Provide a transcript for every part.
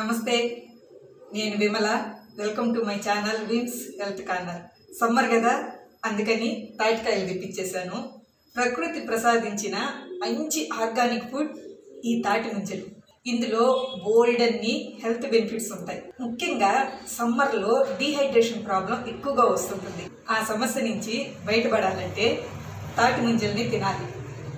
నమస్తే నేను Vimala welcome to my channel Vims health corner summer కదా అందుకని తాటికాయలు తెప్పించేశాను ప్రకృతి ప్రసాదించిన మంచి ఆర్గానిక్ ఫుడ్ ఈ తాటి ముంజలు ఇందులో బోల్డ్ అన్ని హెల్త్ బెనిఫిట్స్ ఉంటాయి ముఖ్యంగా సమ్మర్లో డీహైడ్రేషన్ ప్రాబ్లం ఎక్కువగా వస్తుంటుంది ఆ సమస్య నుంచి బయటపడాలంటే తాటి ముంజల్ని తినాలి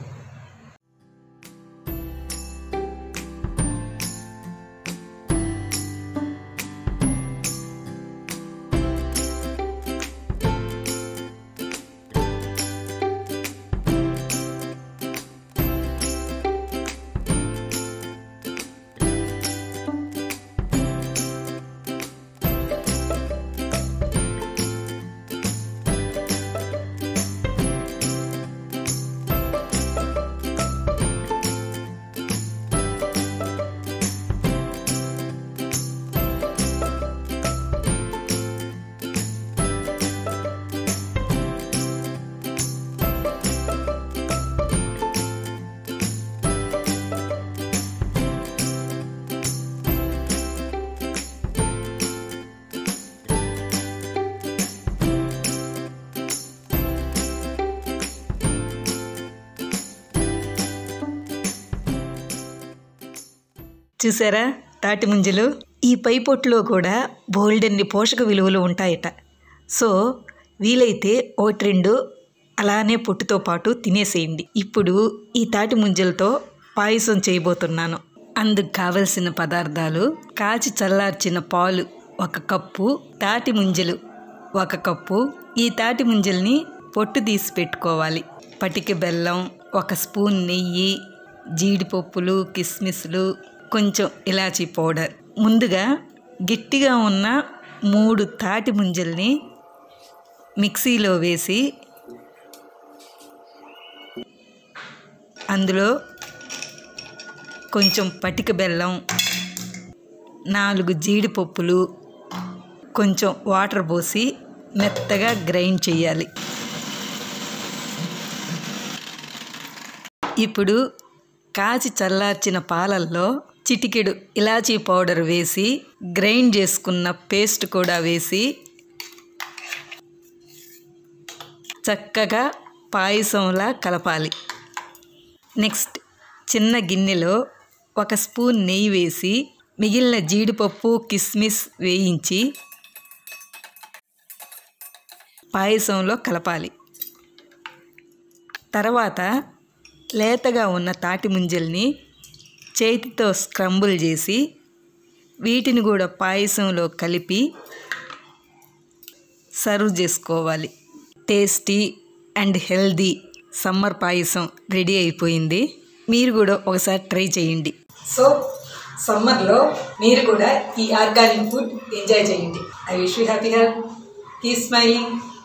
చూసారా తాటి ముంజలు ఈ పై పొట్టులో కూడా బోల్డెన్ని పోషక విలువలు ఉంటాయట సో వీలైతే ఒకటి రెండు అలానే పొట్టుతో పాటు తినేసేయండి ఇప్పుడు ఈ తాటి ముంజలతో పాయసం చేయబోతున్నాను అందుకు కావలసిన పదార్థాలు కాచి చల్లార్చిన పాలు ఒక కప్పు తాటి ముంజలు ఒక కప్పు ఈ తాటి ముంజల్ని పొట్టు తీసి పెట్టుకోవాలి పటిక బెల్లం ఒక స్పూన్ నెయ్యి జీడిపప్పులు కిస్మిస్లు కొంచెం ఇలాచీ పౌడర్ ముందుగా గట్టిగా ఉన్న మూడు తాటి ముంజల్ని మిక్సీలో వేసి అందులో కొంచెం పటిక బెల్లం నాలుగు జీడిపప్పులు కొంచెం వాటర్ పోసి మెత్తగా గ్రైండ్ చేయాలి ఇప్పుడు కాచి చల్లార్చిన పాలల్లో చిటికెడు ఇలాచీ పౌడర్ వేసి గ్రైండ్ చేసుకున్న పేస్ట్ కూడా వేసి చక్కగా పాయసంలా కలపాలి నెక్స్ట్ చిన్న గిన్నెలో ఒక స్పూన్ నెయ్యి వేసి మిగిలిన జీడిపప్పు కిస్మిస్ వేయించి పాయసంలో కలపాలి తర్వాత లేతగా ఉన్న తాటి ముంజల్ని చేతితో స్క్రంబుల్ చేసి వీటిని కూడా పాయసంలో కలిపి సర్వ్ చేసుకోవాలి టేస్టీ అండ్ హెల్దీ సమ్మర్ పాయసం రెడీ అయిపోయింది మీరు కూడా ఒకసారి ట్రై చేయండి సో సమ్మర్లో మీరు కూడా ఈ ఆర్గానిక్ ఫుడ్ ఎంజాయ్ చేయండి I wish you happy health keep smiling